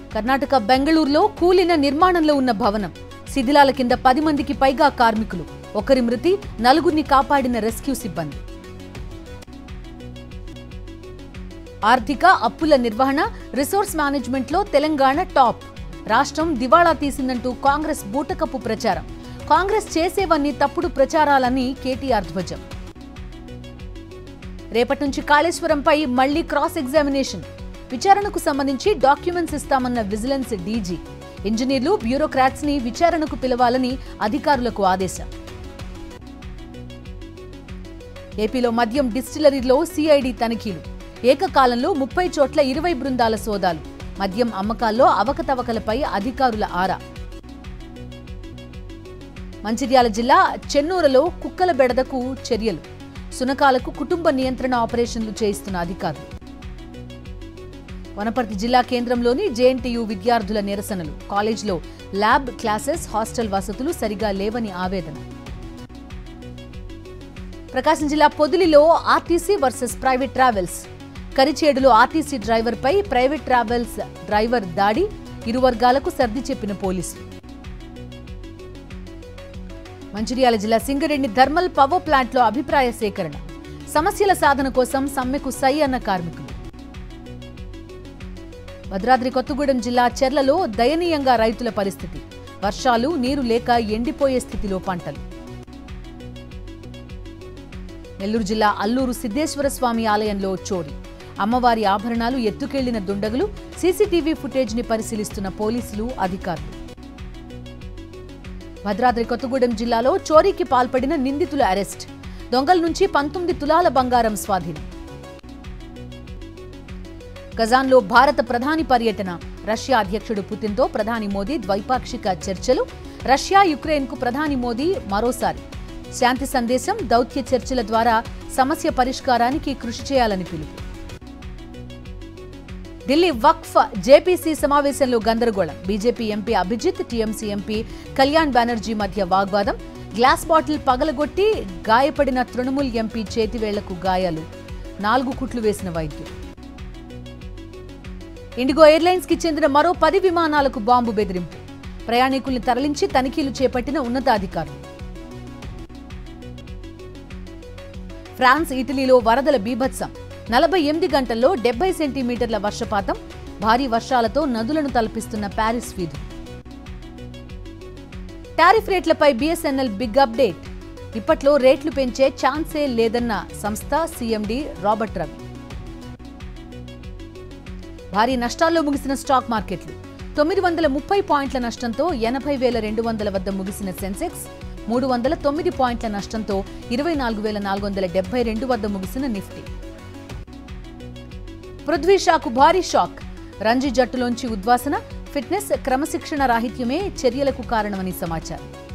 కర్ణాటక బెంగళూరులో కూలిన నిర్మాణంలో ఉన్న భవనం శిథిలాల కింద పది మందికి పైగా కార్మికులు ఒకరి మృతి నలుగురిని కాపాడిన రెస్క్యూ సిబ్బంది ఆర్థిక అప్పుల నిర్వహణ రిసోర్స్ మేనేజ్మెంట్లో తెలంగాణ టాప్ రాష్ట్రం దివాళా తీసిందంటూ కాంగ్రెస్ బూటకపు ప్రచారం కాంగ్రెస్ చేసేవన్నీ తప్పుడు ప్రచారాలని కేటీఆర్ ధ్వజం రేపటి నుంచి కాళేశ్వరంపై మళ్లీ క్రాస్ ఎగ్జామినేషన్ విచారణకు సంబంధించి డాక్యుమెంట్స్ ఇస్తామన్న విజిలెన్స్ డీజీ ఇంజనీర్లు బ్యూరోక్రాట్స్ ని విచారణకు పిలవాలని అధికారులకు ఆదేశం ఏపీలో మద్యం డిస్టిలరీలో సిఐడి తనిఖీలు ఏకకాలంలో ముప్పై చోట్ల ఇరవై బృందాల సోదాలు మద్యం అమ్మకాల్లో అవకతవకలపై అధికారుల ఆరా మంచిర్యాల జిల్లా చెన్నూరులో కుక్కల బెడదకు చర్యలు సునకాలకు కుటుంబ నియంత్రణ ఆపరేషన్లు చేయిస్తున్న అధికారులు వనపర్తి జిల్లా కేంద్రంలోని జేఎన్టీయు విద్యార్థుల నిరసనలు కాలేజ్లో ల్యాబ్ క్లాసెస్ హాస్టల్ వసతులు సరిగా లేవని ఆవేదన ప్రకాశం జిల్లా పొదిలిలో ఆర్టీసీ వర్సెస్ ప్రైవేట్ ట్రావెల్స్ కరిచేడులో ఆర్టీసీ డ్రైవర్పై ప్రైవేట్ ట్రావెల్స్ డ్రైవర్ దాడి ఇరు వర్గాలకు సర్ది చెప్పిన పోలీసులు మంచిర్యాల జిల్లా సింగరేణి థర్మల్ పవర్ ప్లాంట్లో అభిప్రాయ సేకరణ సమస్యల సాధన కోసం సమ్మెకు సై అన్న కార్మికులు భద్రాద్రి కొత్తగూడెం జిల్లా చెర్లలో దయనీయంగా రైతుల పరిస్థితి వర్షాలు నీరు లేక ఎండిపోయే స్థితిలో పంటలు నెల్లూరు జిల్లా అల్లూరు సిద్ధేశ్వర స్వామి ఆలయంలో చోరీ అమ్మవారి ఆభరణాలు ఎత్తుకెళ్లిన దుండగులు సీసీటీవీ ఫుటేజ్ ని పరిశీలిస్తున్న పోలీసులు అధికారులు భద్రాద్రి కొత్తగూడెం జిల్లాలో చోరీకి పాల్పడిన నిందితుల అరెస్ట్ దొంగల నుంచి పంతొమ్మిది తులాల బంగారం స్వాధీనం కజాన్లో భారత ప్రధాని పర్యటన రష్యా అధ్యక్షుడు పుతిన్తో ప్రధాని మోదీ ద్వైపాక్షిక చర్చలు రష్యా యుక్రెయిన్కు ప్రధాని మోదీ మరోసారి శాంతి సందేశం దౌత్య చర్చల ద్వారా సమస్య పరిష్కారానికి కృషి చేయాలని పిలుపు ఢిల్లీ వక్ఫ్ జేపీసీ సమావేశంలో గందరగోళం BJP MP Abhijit TMC MP Kalyan Banerjee మధ్య వాగ్వాదం గ్లాస్ బాటిల్ పగలగొట్టి గాయపడిన తృణమూల్ ఎంపీ చేతివేళ్లకు గాయాలు నాలుగు కుట్లు వేసిన వైద్యులు ఇండిగో ఎయిర్లైన్స్ కి చెందిన మరో పది విమానాలకు బాంబు బెదిరింపు ప్రయాణికుల్ని తరలించి తనిఖీలు చేపట్టిన ఉన్నతాధికారులు ఫ్రాన్స్ ఇటలీలో వరదల బీభత్సం నలభై ఎనిమిది గంటల్లో డెబ్బై సెంటీమీటర్ల వర్షపాతం భారీ వర్షాలతో నదులను తలపిస్తున్న ప్యారిస్ వీధులు టారిఫ్ రేట్లపై బీఎస్ఎన్ఎల్ బిగ్ అప్డేట్ ఇప్పట్లో రేట్లు పెంచే ఛాన్సే లేదన్న సంస్థ సీఎండీ రాబర్ట్ రవి భారీ నష్టాల్లో ముగిసిన స్టాక్ మార్కెట్లు తొమ్మిది వందల ముప్పై పాయింట్ల నష్టంతో ఎనభై వేల రెండు వందల వద్ద ముగిసిన సెన్సెక్స్ మూడు వందల తొమ్మిది పాయింట్ల నష్టంతో ఇరవై నాలుగు వేల నాలుగు వందల డెబ్బై రెండు వద్ద ముగిసిన నిఫ్టీ పృథ్వీ షాకు భారీ షాక్ రంజీ జట్టులోంచి ఉద్వాసన ఫిట్నెస్ క్రమశిక్షణ రాహిత్యమే చర్యలకు కారణమని సమాచారం